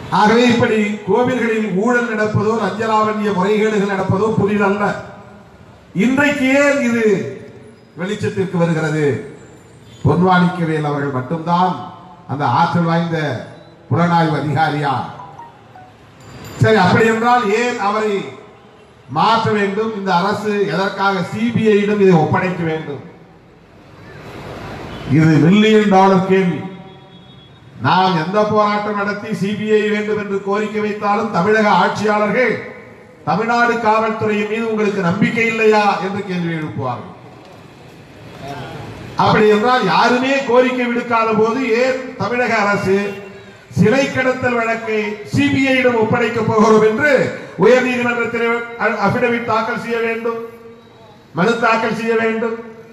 ஆகவே இப்படி கோவில்களில் ஊழல் நடப்பதோ லஞ்சலாவண்ய முறைகேடுகள் நடப்பதோ புதிதல்ல இன்றைக்கு ஏன் இது வெளிச்சத்திற்கு வருகிறது பொன்வாணிக்கவேல் அவர்கள் மட்டும்தான் அந்த ஆற்றல் வாய்ந்த புலனாய்வு அதிகாரியா சரி அப்படி என்றால் ஏன் அவரை மாற்ற வேண்டும் இந்த அரசு எதற்காக சிபிஐயிடம் இதை ஒப்படைக்க வேண்டும் இது மில்லியன் டாலர் கேள்வி நாம் எந்த போராட்டம் நடத்தி சிபிஐ வேண்டும் என்று கோரிக்கை வைத்தாலும் தமிழக ஆட்சியாளர்கள் தமிழ்நாடு காவல்துறையின் மீது உங்களுக்கு நம்பிக்கை இல்லையா என்று கேள்வி எழுப்புவார்கள் அப்படி என்றால் யாருமே கோரிக்கை விடுக்காத போது ஏன் தமிழக அரசு சிலை கடத்தல் வழக்கை சிபிஐயிடம் ஒப்படைக்க போகிறோம் என்று உயர்நீதிமன்றத்தில் அபிடவிட் தாக்கல் செய்ய வேண்டும் மனு தாக்கல் செய்ய வேண்டும்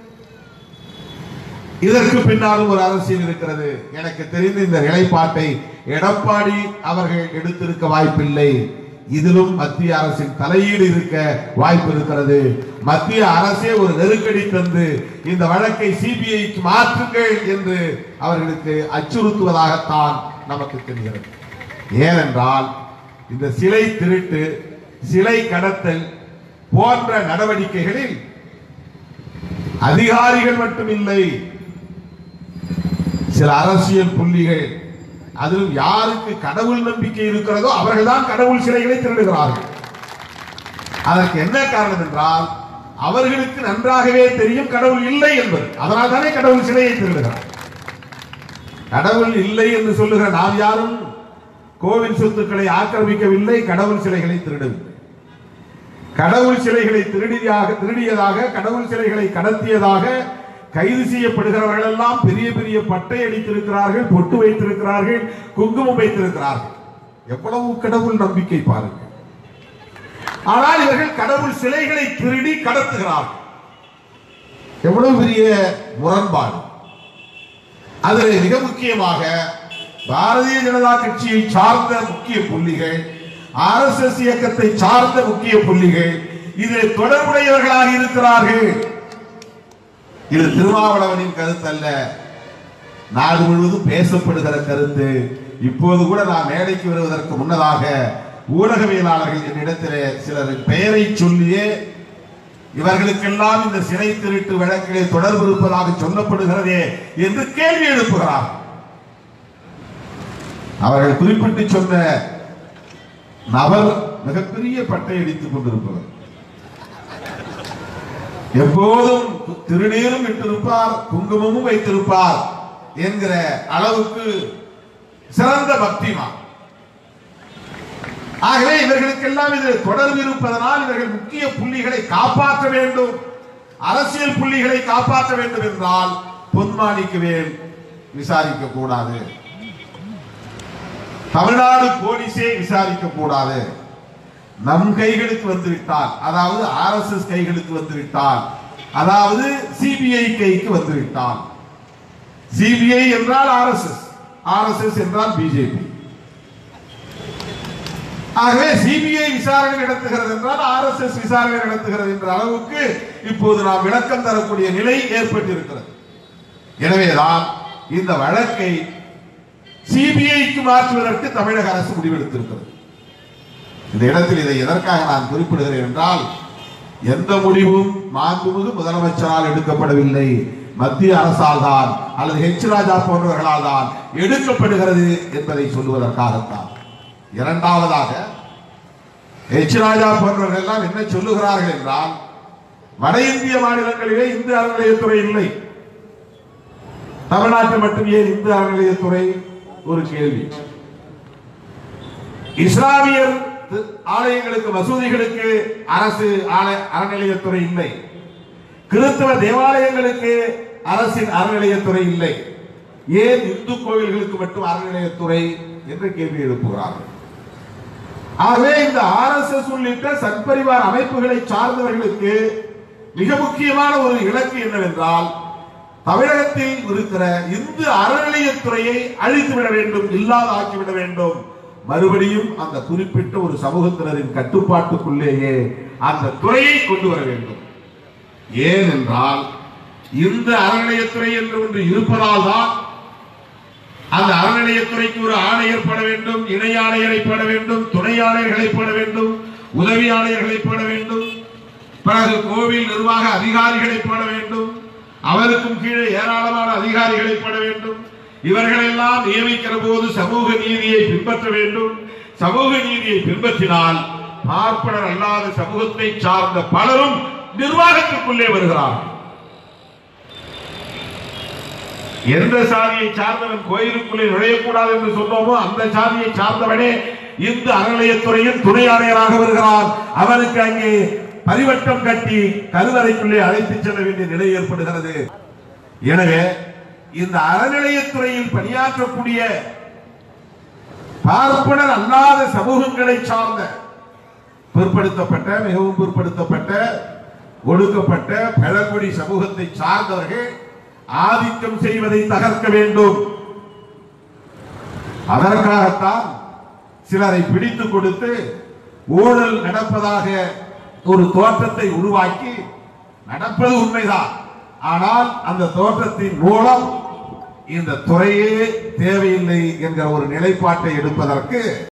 இதற்கு பின்னாலும் ஒரு அரசியல் இருக்கிறது எனக்கு தெரிந்த இந்த நிலைப்பாட்டை எடப்பாடி அவர்கள் எடுத்திருக்க வாய்ப்பில்லை இதிலும் மத்திய அரசின் தலையீடு இருக்க வாய்ப்பு இருக்கிறது மத்திய அரசே ஒரு நெருக்கடி தந்து இந்த வழக்கை சிபிஐக்கு மாற்றுங்கள் என்று அவர்களுக்கு அச்சுறுத்துவதாகத்தான் நமக்கு தெரிகிறது ஏனென்றால் இந்த சிலை திருட்டு சிலை கடத்தல் போன்ற நடவடிக்கைகளில் அதிகாரிகள் மட்டுமில்லை சில அரசியல் புள்ளிகள் அதிலும் யாருக்கு கடவுள் நம்பிக்கை இருக்கிறதோ அவர்கள்தான் கடவுள் சிலைகளை திருடுகிறார்கள் அதற்கு என்ன காரணம் என்றால் அவர்களுக்கு நன்றாகவே தெரியும் கடவுள் இல்லை என்பது அதனால் தானே கடவுள் சிலையை திருடுகிறார் கடவுள் இல்லை என்று சொல்லுகிற நாம் யாரும் கோவில் சொத்துக்களை ஆக்கிரமிக்கவில்லை கடவுள் சிலைகளை திருடவில்லை கடவுள் சிலைகளை திருடியாக திருடியதாக கடவுள் சிலைகளை கடத்தியதாக கைது செய்யப்படுகிறவர்கள் எல்லாம் பெரிய பெரிய பட்டை அடித்திருக்கிறார்கள் பொட்டு வைத்திருக்கிறார்கள் குங்குமம் வைத்திருக்கிறார்கள் எவ்வளவு கடவுள் நம்பிக்கை பாருங்கள் ஆனால் இவர்கள் கடவுள் சிலைகளை திருடி கடத்துகிறார்கள் எவ்வளவு பெரிய முரண்பாடு அதில் மிக முக்கியமாக பாரதிய ஜனதா கட்சியை சார்ந்த முக்கிய புள்ளிகள் ஆர்எஸ்எஸ் இயக்கத்தை சார்ந்த முக்கிய புள்ளிகள் இதில் தொடர்புடையவர்களாக இருக்கிறார்கள் இது திருமாவளவனின் கருத்து அல்ல நாடு முழுவதும் பேசப்படுகிற கருத்து இப்போது கூட நான் மேடைக்கு வருவதற்கு முன்னதாக ஊடகவியலாளர்கள் என்னிடத்திலே சிலரின் பெயரை சொல்லியே இவர்களுக்கெல்லாம் இந்த சிறை திருட்டு வழக்கிலே தொடர்பு இருப்பதாக சொல்லப்படுகிறதே என்று கேள்வி எழுப்புகிறார் அவர்கள் குறிப்பிட்டு சொன்ன நபர் மிகப்பெரிய பட்டை அடித்துக் கொண்டிருப்பவர் எப்போதும் திருநீரும் இட்டிருப்பார் குங்குமமும் வைத்திருப்பார் என்கிற அளவுக்கு சிறந்த பக்திமா ஆகவே இவர்களுக்கெல்லாம் இது தொடர்பு இருப்பதனால் இவர்கள் முக்கிய புள்ளிகளை காப்பாற்ற வேண்டும் அரசியல் புள்ளிகளை காப்பாற்ற வேண்டும் என்றால் பொன்மாணிக்கவேல் விசாரிக்க கூடாது தமிழ்நாடு போலீஸே விசாரிக்க கூடாது நம் கைகளுக்கு வந்துவிட்டால் அதாவது ஆர்எஸ்எஸ் கைகளுக்கு வந்துவிட்டால் அதாவது சிபிஐ கைக்கு வந்துவிட்டால் சிபிஐ என்றால் ஆர்எஸ்எஸ் ஆர்எஸ்எஸ் என்றால் பிஜேபி ஆகவே சிபிஐ விசாரணை நடத்துகிறது என்றால் ஆர்எஸ்எஸ் விசாரணை நடத்துகிறது என்ற அளவுக்கு இப்போது நாம் விளக்கம் தரக்கூடிய நிலை ஏற்பட்டிருக்கிறது எனவேதான் இந்த வழக்கை சிபிஐக்கு மாற்றுவதற்கு தமிழக அரசு முடிவெடுத்திருக்கிறது இந்த இடத்தில் இதை எதற்காக நான் குறிப்பிடுகிறேன் என்றால் எந்த முடிவும் மாண்புமிகு முதலமைச்சரால் எடுக்கப்படவில்லை மத்திய அரசால் தான் அல்லது ஹெச் ராஜா போன்றவர்களால் தான் எடுக்கப்படுகிறது என்பதை சொல்லுவதற்காகத்தான் இரண்டாவதாக ஹெச் ராஜா போன்றவர்கள் எல்லாம் என்ன சொல்லுகிறார்கள் என்றால் வட இந்திய மாநிலங்களிலே இந்து அறநிலையத்துறை இல்லை தமிழ்நாட்டில் மட்டும் ஏன் இந்து அறநிலையத்துறை ஒரு கேள்வி இஸ்லாமியர் ஆலயங்களுக்கு மசூதிகளுக்கு அரசு ஆலய அறநிலையத்துறை இல்லை கிறிஸ்தவ தேவாலயங்களுக்கு அரசின் அறநிலையத்துறை இல்லை ஏன் இந்து கோவில்களுக்கு மட்டும் அறநிலையத்துறை என்று கேள்வி எழுப்புகிறார்கள் ஆகவே இந்த ஆர்எஸ்எஸ் உள்ளிட்ட சத்பரிவார் அமைப்புகளை சார்ந்தவர்களுக்கு மிக முக்கியமான ஒரு இலக்கு என்னவென்றால் தமிழகத்தில் இருக்கிற இந்து அறநிலையத்துறையை அழித்துவிட வேண்டும் இல்லாத ஆக்கிவிட வேண்டும் மறுபடியும் அந்த குறிப்பிட்ட ஒரு சமூகத்தினரின் கட்டுப்பாட்டுக்குள்ளேயே அந்த துறையை கொண்டு வர வேண்டும் ஏனென்றால் இந்த அறநிலையத்துறை என்று ஒன்று இருப்பதால் தான் அந்த அறநிலையத்துறைக்கு ஒரு ஆணையர் போட வேண்டும் இணை ஆணையரை போட வேண்டும் துணை ஆணையர்களை போட வேண்டும் உதவி ஆணையர்களை போட வேண்டும் பிறகு கோவில் நிர்வாக அதிகாரிகளை போட வேண்டும் அவருக்கும் கீழே ஏராளமான அதிகாரிகளை போட வேண்டும் இவர்களெல்லாம் நியமிக்கிற போது சமூக நீதியை பின்பற்ற வேண்டும் சமூக நீதியை பின்பற்றினால் பார்ப்பனர் அல்லாத சமூகத்தை சார்ந்த பலரும் நிர்வாகத்திற்குள்ளே வருகிறார்கள் எந்த சாதியை சார்ந்தவன் கோயிலுக்குள்ளே நுழையக்கூடாது என்று சொன்னோமோ அந்த சாதியை சார்ந்தவனே இந்து அறநிலையத்துறையில் துணை ஆணையராக வருகிறான் அவனுக்கு அங்கே பரிவட்டம் கட்டி கருவறைக்குள்ளே அழைத்துச் செல்ல வேண்டிய நிலை ஏற்படுகிறது எனவே இந்த அறநிலையத்துறையில் பணியாற்றக்கூடிய பார்ப்பனர் அல்லாத சமூகங்களை சார்ந்த பிற்படுத்தப்பட்ட மிகவும் பிற்படுத்தப்பட்ட ஒடுக்கப்பட்ட பழங்குடி சமூகத்தை சார்ந்தவர்கள் ஆதிக்கம் செய்வதை தகர்க்க வேண்டும் அதற்காகத்தான் சிலரை பிடித்து கொடுத்து ஊழல் நடப்பதாக ஒரு தோற்றத்தை உருவாக்கி நடப்பது உண்மைதான் ஆனால் அந்த தோற்றத்தின் மூலம் இந்த துறையே தேவையில்லை என்கிற ஒரு நிலைப்பாட்டை எடுப்பதற்கு